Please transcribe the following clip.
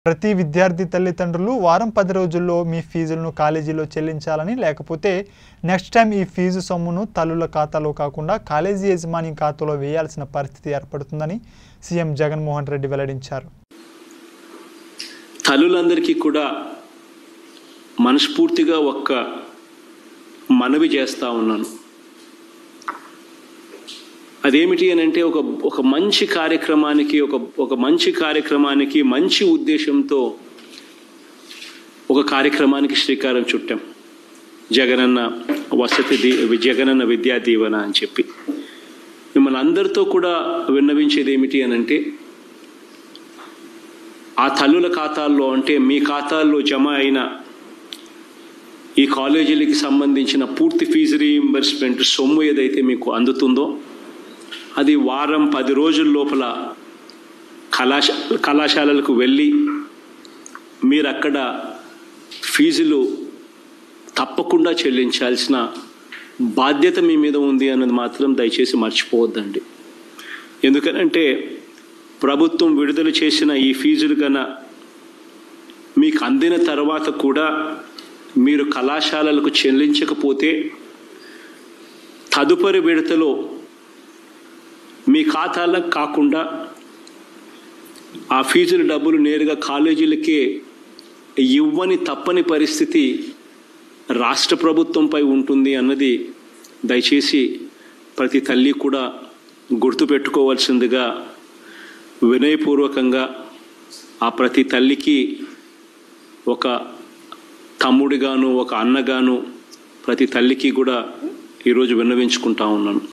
ప్రతి విద్యార్థి తల్లిదండ్రులు వారం పది రోజుల్లో మీ ఫీజులను కాలేజీలో చెల్లించాలని లేకపోతే నెక్స్ట్ టైం ఈ ఫీజు సొమ్మును తల్లుల ఖాతాలో కాకుండా కాలేజీ యజమాని ఖాతాలో వేయాల్సిన పరిస్థితి ఏర్పడుతుందని సీఎం జగన్మోహన్ రెడ్డి వెల్లడించారు తల్లులందరికీ కూడా మనస్ఫూర్తిగా ఒక్క మనవి చేస్తా ఉన్నాను అదేమిటి అని అంటే ఒక ఒక మంచి కార్యక్రమానికి ఒక ఒక మంచి కార్యక్రమానికి మంచి ఉద్దేశంతో ఒక కార్యక్రమానికి శ్రీకారం చుట్టాం జగనన్న వసతి దీ జగనన్న విద్యా దీవెన అని చెప్పి మిమ్మల్ని అందరితో కూడా విన్నవించేది ఏమిటి అని అంటే ఆ తల్లుల ఖాతాల్లో అంటే మీ ఖాతాల్లో జమ అయిన ఈ కాలేజీలకి సంబంధించిన పూర్తి ఫీజు రీయింబర్స్మెంట్ సొమ్ము ఏదైతే మీకు అందుతుందో అది వారం పది రోజుల లోపల కళాశ కళాశాలలకు వెళ్ళి మీరు అక్కడ ఫీజులు తప్పకుండా చెల్లించాల్సిన బాధ్యత మీ మీద ఉంది అన్నది మాత్రం దయచేసి మర్చిపోవద్దండి ఎందుకనంటే ప్రభుత్వం విడుదల చేసిన ఈ ఫీజులు కన మీకు అందిన తర్వాత కూడా మీరు కళాశాలలకు చెల్లించకపోతే తదుపరి విడతలో మీ ఖాతాలకు కాకుండా ఆ ఫీజుల డబ్బులు నేరుగా కాలేజీలకే ఇవ్వని తప్పని పరిస్థితి రాష్ట్ర ప్రభుత్వంపై ఉంటుంది అన్నది దయచేసి ప్రతి తల్లి కూడా గుర్తుపెట్టుకోవాల్సిందిగా వినయపూర్వకంగా ఆ ప్రతి తల్లికి ఒక తమ్ముడిగాను ఒక అన్నగాను ప్రతి తల్లికి కూడా ఈరోజు విన్నవించుకుంటా ఉన్నాను